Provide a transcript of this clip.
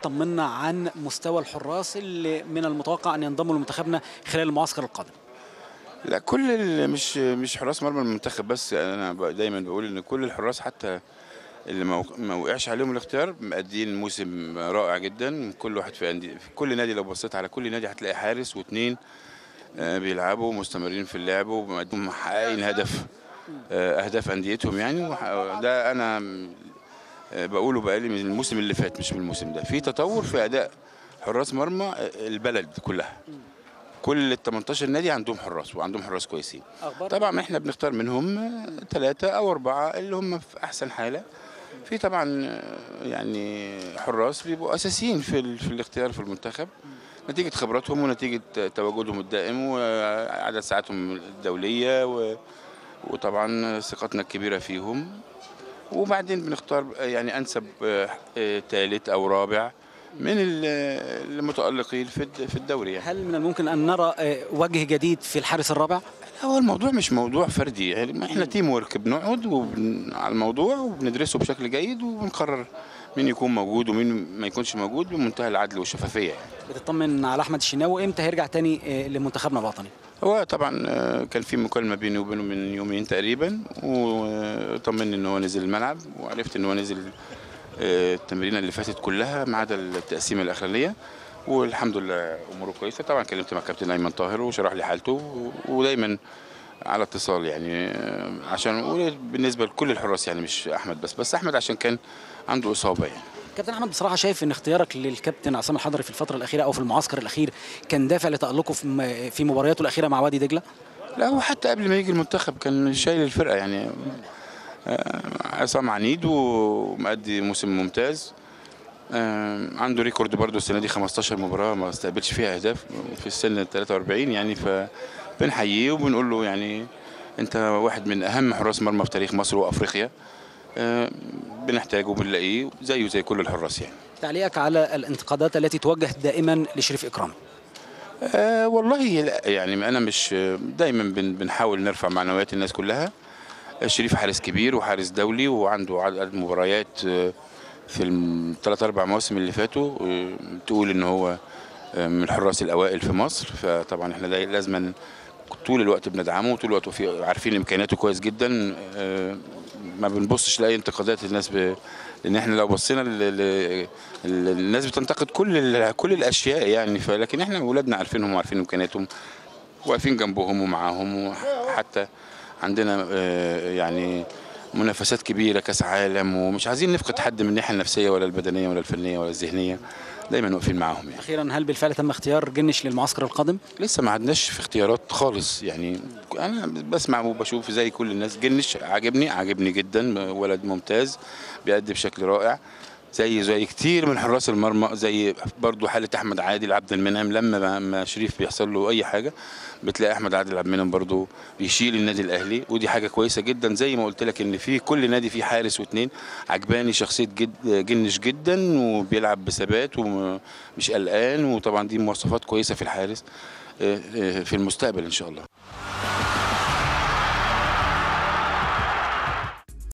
طمنا عن مستوى الحراس اللي من المتوقع ان ينضموا لمنتخبنا خلال المعسكر القادم لا كل ال- مش مش حراس مرمى المنتخب بس انا ب- دايما بقول ان كل الحراس حتى اللي ما وق- ما وقعش عليهم الاختيار مأدين موسم رائع جدا كل واحد في, أندية في كل نادي لو بصيت على كل نادي هتلاقي حارس واثنين آه، بيلعبوا مستمرين في اللعب ومقدمين محققين هدف آه، اهداف انديتهم يعني وح- ده انا آه، بقوله بقالي من الموسم اللي فات مش من الموسم ده في تطور في اداء حراس مرمى آه، البلد كلها كل ال 18 نادي عندهم حراس وعندهم حراس كويسين اخبار طبعا احنا بنختار منهم ثلاثة او اربعة اللي هم في احسن حالة في طبعا آه، يعني حراس بيبقوا اساسيين في ال- في الاختيار في المنتخب نتيجة خبراتهم ونتيجة تواجدهم الدائم وعدد ساعاتهم الدولية و- وطبعا ثقتنا الكبيرة فيهم وبعدين بنختار يعني انسب ثالث او رابع من ال- المتألقين في الد- في الدوري يعني. هل من الممكن ان نرى آه، وجه جديد في الحارس الرابع هو الموضوع مش موضوع فردي يعني ما احنا تيم ورك بنقعد وبن... على الموضوع وبندرسه بشكل جيد وبنقرر مين يكون موجود ومين ما يكونش موجود بمنتهى العدل والشفافيه يعني. بتطمن على احمد الشناوي امتى هيرجع تاني آه، لمنتخبنا الوطني هو طبعا آه، كان في مكالمه بيني وبينه من يومين تقريبا وطمني ان هو نزل الملعب وعرفت ان هو نزل آه، التمرينه اللي فاتت كلها ما عدا التقسيمه الاخرانيه والحمد لله اموره كويسه طبعا كلمت مع كابتن ايمن طاهر وشرح لي حالته و- ودايما على اتصال يعني آه، عشان بالنسبه لكل الحراس يعني مش احمد بس بس احمد عشان كان عنده اصابه يعني كابتن احمد بصراحه شايف ان اختيارك للكابتن عصام الحضري في الفتره الاخيره او في المعسكر الاخير كان دافع لتالقه في م- في مبارياته الاخيره مع وادي دجله لا هو حتى قبل ما يجي المنتخب كان شايل الفرقه يعني آه، عصام عنيد ومؤدي موسم ممتاز آه، عنده ريكورد برضو السنه دي 15 مباراه ما استقبلش فيها اهداف في السن 43 يعني فبنحييه وبنقول له يعني انت واحد من اهم حراس مرمى في تاريخ مصر وافريقيا آه، بنحتاجه وبنلاقيه زيه زي كل الحراس يعني تعليقك على الانتقادات التي توجه دائما لشريف اكرامي أه والله لا يعني انا مش دايما بن بنحاول نرفع معنويات الناس كلها شريف حارس كبير وحارس دولي وعنده عدد مباريات آه، في الثلاث اربع مواسم اللي فاتوا آه، تقول ان هو آه، من الحراس الاوائل في مصر فطبعا احنا دا- لازما طول الوقت بندعمه وطول الوقت في عارفين امكانياته كويس جدا آه، ما بنبصش لاي انتقادات الناس ب... لان احنا لو بصينا ل... ل... ال- الناس بتنتقد كل ال... كل الاشياء يعني فلكن احنا اولادنا عارفينهم وعارفين امكانياتهم واقفين جنبهم ومعاهم وحتى عندنا آه، يعني منافسات كبيره كاس عالم ومش عايزين نفقد حد من الناحيه النفسيه ولا البدنيه ولا الفنيه ولا الذهنيه دايما واقفين معاهم يعني اخيرا هل بالفعل تم اختيار جنش للمعسكر القادم لسه ما عدناش في اختيارات خالص يعني انا بسمع وبشوف زي كل الناس جنش عاجبني عاجبني جدا ولد ممتاز بيأدي بشكل رائع زي زي كتير من حراس المرمى زي برضو حاله احمد عادل عبد المنعم لما ما- ما شريف بيحصل له اي حاجه بتلاقي احمد عادل عبد المنعم برضو بيشيل النادي الاهلي ودي حاجه كويسه جدا زي ما قلت لك ان في كل نادي فيه حارس واثنين عجباني شخصيه جد جنش جدا وبيلعب بثبات ومش قلقان وطبعا دي مواصفات كويسه في الحارس آه، آه، في المستقبل ان شاء الله